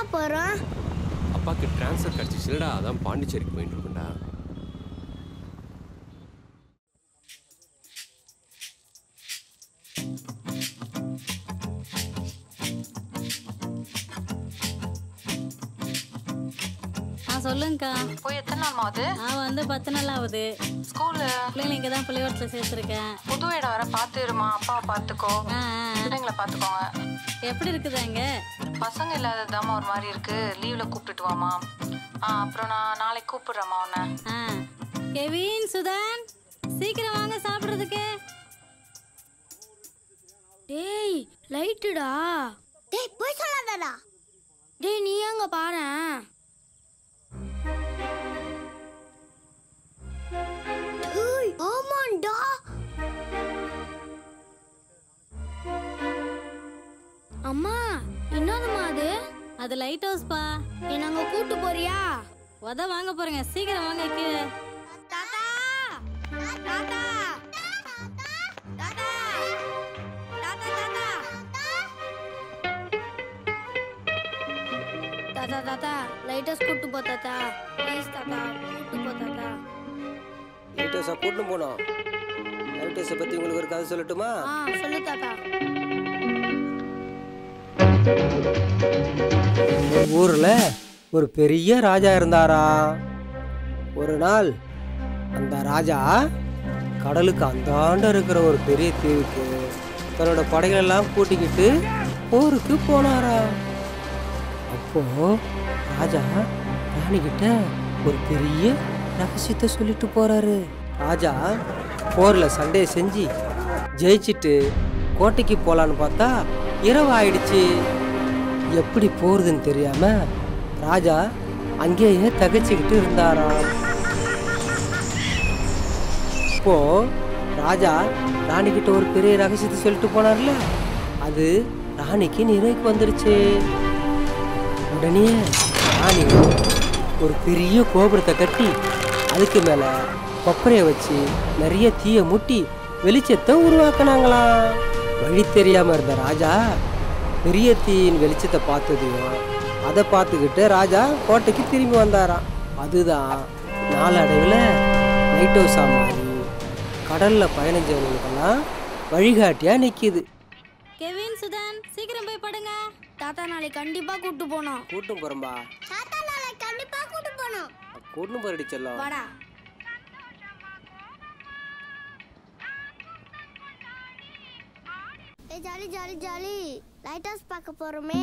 போறோம் அப்பாக்கு ட்ரான்ஸ்ஃபர் கிடச்சிச்சுலடா அதான் பாண்டிச்சேரிக்கு போயிட்டு இருக்கேன்டா ஆ சொல்லுங்கக்கா போய் எத்தனை நாள் ஆகுது நான் வந்து பத்து நாள் ஆகுது ஸ்கூலு பிள்ளைங்களை இங்கே தான் பள்ளிக்கூடத்தில் சேர்த்துருக்கேன் புது இடம் வர பார்த்துருமா அப்பாவை பார்த்துக்கோ ஆ ஆ. பிள்ளைங்களை பார்த்துக்கோங்க எப்படி இருக்குது அங்கே பசங்க இல்லாததாம்மா ஒரு மாதிரி இருக்கு லீவ்ல கூப்பிட்டுட்டு வாமா ஆ அப்புறம் நான் நாளைக்கு கூப்பிடுறேம்மா உன்னை ஆ கெவின் சுதான் சீக்கிரம் வாங்க சாப்பிட்றதுக்கு டேய் லைட்டுடா டேய் போய் சொல்லாதடா டேய் நீ அங்க பாரேன் டேய் ஆமாண்டா அம்மா என்னதும்மா அது அது லைட் ஹவுஸ்ப்பா என்ன அங்க கூட்டு போறியா உத வாங்க போறேங்க சீக்கிரம் வாங்க கீழே தாத்தா தாத்தா தாத்தா தாத்தா தாத்தா தாத்தா லைட்டஸ் கூட்டு போ தாத்தா ப்ளீஸ் தாத்தா கூட்டு போ தாத்தா லைட் ஹவுஸாக கூட்டின்னு போனோம் லைட் ஹவுஸை பற்றி உங்களுக்கு ஒரு கதை சொல்லட்டுமா ஆ சொல்லு தாத்தா ஊரில் ஒரு பெரிய ராஜா இருந்தாரா ஒரு நாள் அந்த ராஜா கடலுக்கு அந்தாண்ட இருக்கிற ஒரு பெரிய தீவுக்கு தன்னோட படைகளெல்லாம் கூட்டிக்கிட்டு போருக்கு போனாரா அப்போ ராஜா ராணிகிட்ட ஒரு பெரிய ரகசியத்தை சொல்லிட்டு போறாரு ராஜா போர்ல சண்டையை செஞ்சு ஜெயிச்சிட்டு கோட்டைக்கு போலான்னு பார்த்தா இரவு ஆயிடுச்சு எப்படி போறதுன்னு தெரியாம ராஜா அங்கேயே தகச்சிக்கிட்டு இருந்தாராம் இப்போ ராஜா ராணிக்கிட்ட ஒரு பெரிய ரகசியத்தை சொல்லிட்டு போனார்ல அது ராணிக்கு நினைவுக்கு வந்துருச்சு உடனே ராணி ஒரு பெரிய கோபுரத்தை கட்டி அதுக்கு மேல கொப்பரைய வச்சு நிறைய தீய மூட்டி வெளிச்சத்தை உருவாக்குனாங்களாம் வழி தெரியாம இருந்த ராஜா பெரிய தீயின் வெளிச்சத்தை பார்த்ததையும் அதை பார்த்துக்கிட்டு ராஜா கோட்டைக்கு திரும்பி வந்தாராம் அதுதான் நாளடைவில் லைட் ஹவுஸாக மாறி கடலில் பயணிஞ்சவங்களுக்கெல்லாம் வழிகாட்டியாக நிற்கிது கெவின் சுதான் சீக்கிரம் போய் படுங்க தாத்தா நாளைக்கு கண்டிப்பா கூட்டு போனோம் கூட்டும் போகிறோம்பா தாத்தா நாளைக்கு கண்டிப்பா கூட்டு போனோம் கூட்டும் போறடி செல்லம் வாடா ஏய் jolly jolly jolly lighthouse பார்க்க போறோமே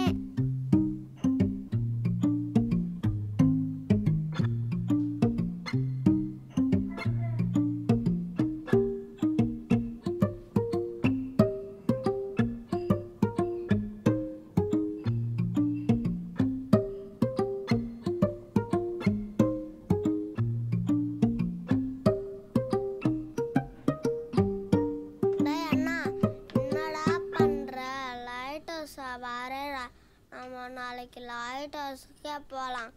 டேய் அண்ணா என்னடா பண்ற லைட் ஹவுஸ் வரேடா நம்ம நாளைக்கு லைட் ஹவுஸ்க்கே போகலாம்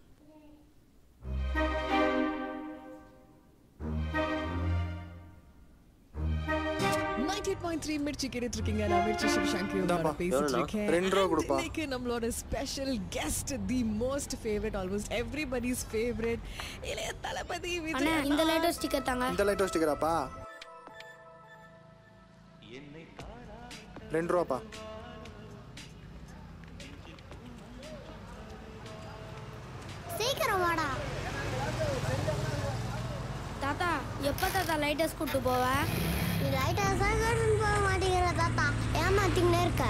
த்ரீ மிர்ச்சி கேட்டுட்டு இருக்கீங்க நான் மிர்ச்சி சிவசங்கரி உங்களோட பேசிட்டு இருக்கேன் ரெண்டு ரூபா And கொடுப்பா. இன்னைக்கு நம்மளோட special guest the most favourite almost everybody's favourite இளைய தளபதி அண்ணா விஜய் இந்த லைட் ஹவுஸ் டிக்கெட் தாங்க இந்த லைட் ஸ்டிக்கராப்பா ரெண்டு ரூபாப்பா சீக்கிரம் வாடா தாத்தா எப்போ தாத்தா லைட் ஹவுஸ் கூட்டு போவ நீ லைட் ஹவுஸ் கூட்டு போக மாட்டேங்கிற தாத்தா ஏமாத்திங்கன்னே இருக்க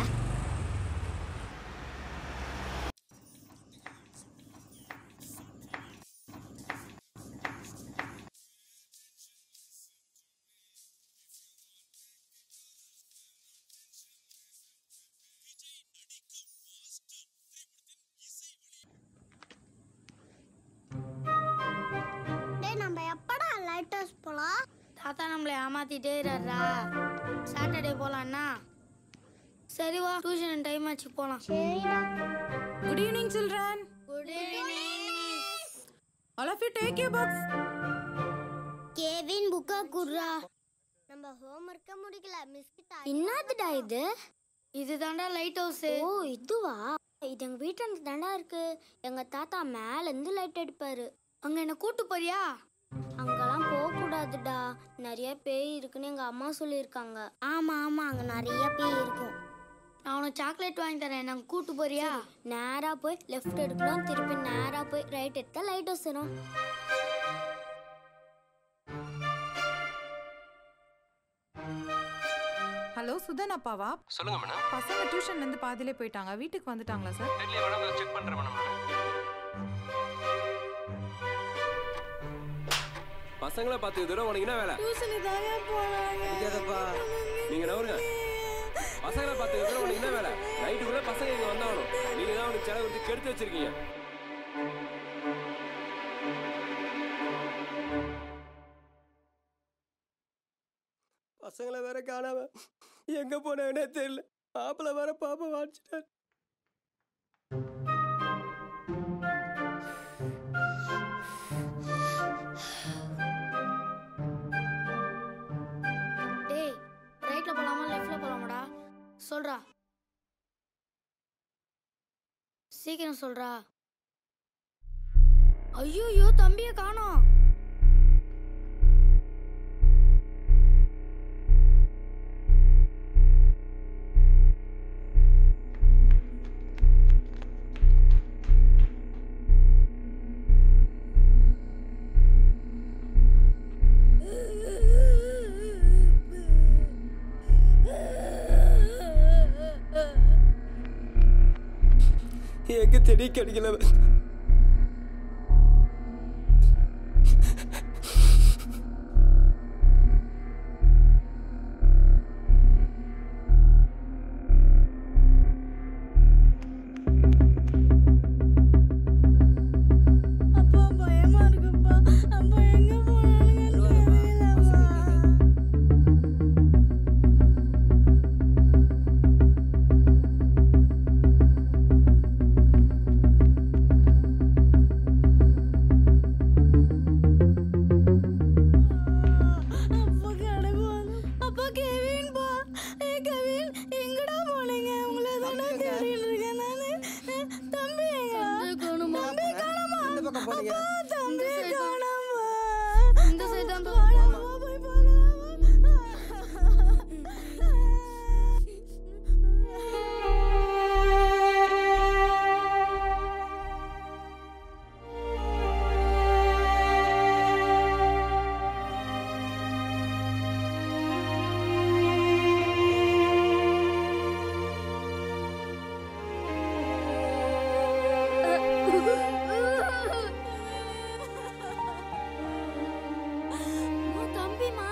டேய் நம்ம எப்படா லைட் ஹவுஸ் போலாம் தாத்தா நம்மளை ஏமாத்திட்டே இருறா சாட்டர்டே போலாம்னா சரி வா டியூஷன் டைம் ஆச்சு போலாம் சரிடா good evening children good evening all of you take you books கேவின் புக்கா குர்ரா நம்ம ஹோம்வொர்க்க முடிக்கல மிஸ் கிட்ட என்னதுடா இது இதுதான்டா லைட் ஹவுஸ் ஓ இதுவா இது எங்க வீட்டாண்ட தாண்டா இருக்கு எங்க தாத்தா மேல இருந்து லைட் அடிப்பாரு அங்க என்ன கூட்டு போறியா அங்கெல்லாம் போக கூடாதுடா நிறைய பேய் இருக்குன்னு எங்க அம்மா சொல்லியிருக்காங்க ஆமா ஆமா அங்க நிறைய பேய் இருக்கும் நான் உனக்கு சாக்லேட் வாங்கி தரேன் நாங்க கூட்டு போறியா நேரா போய் லெஃப்ட் எடுக்கணும் திருப்பி நேரா போய் ரைட் எடுத்தா லைட் வச்சிடும் ஹலோ சுதன் அப்பாவா சொல்லுங்க மேடம் பசங்க டியூஷன்ல இருந்து பாதியிலே போயிட்டாங்க வீட்டுக்கு வந்துட்டாங்களா சார் தெரியல மேடம் செக் பண்றேன் மேடம் பசங்களை பார்த்து தூரம் உனக்கு என்ன வேலை பிடிக்காதப்பா நீங்க நவருங்க பசங்களை பார்த்து தூரம் உனக்கு என்ன வேலை நைட்டுக்குள்ள பசங்க இங்க வந்தாகணும் நீங்க தான் அவனுக்கு செலவு கொடுத்து கெடுத்து வச்சிருக்கீங்க பசங்களை வேற காணாம எங்க போனேன்னே தெரியல மாப்பிள்ள வேற பாப்பா வாடிச்சிட்டார் டேய் ரைட்ல போலாமா லெஃப்ட்ல போலாமாடா சொல்றா சீக்கிரம் சொல்றா ஐயோ தம்பிய காணோம் எங்க தெரிய கிடைக்கல அப்பா பயமா இருக்குப்பா அப்பா எங்க போனாலுங்க அப்பா கடவுள் அப்பா கெவின் பா ஏ கெவின் எங்கடா போனீங்க உங்களை தானே தேடிட்டு இருக்கேன் நானு அஹ், தம்பி எங்க தம்பி காணோமா எந்த பக்கம் போனீங்க அப்பா தம்பி காணோமா இந்த சைடு தான் காணோமா போய் ஓ தம்பிமா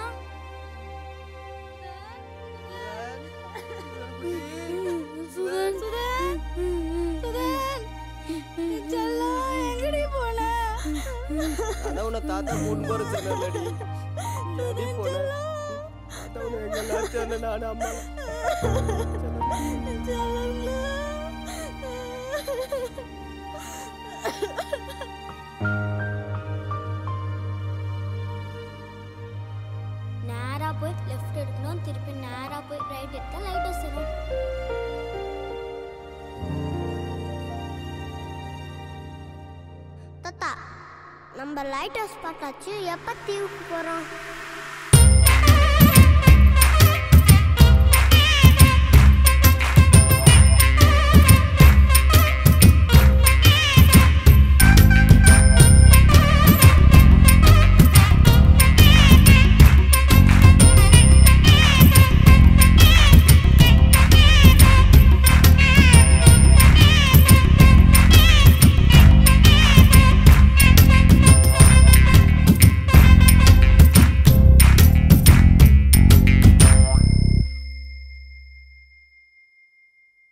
சுதன் சுதன் சுதன் செல்லம் எங்கடி போன அதான் உன்னை தாத்தா மூணு போற சொன்னடி அடி போன தாத்தா உன்னை எங்க எல்லாம் சொன்ன நானும் அம்மா நேரா போய் லெஃப்ட் எடுக்கணும் திருப்பி நேரா போய் ரைட் எடுத்தா லைட் வச்சிடும் தாத்தா நம்ம லைட் ஹவுஸ் பார்த்தாச்சு எப்போ தீவுக்கு போகிறோம்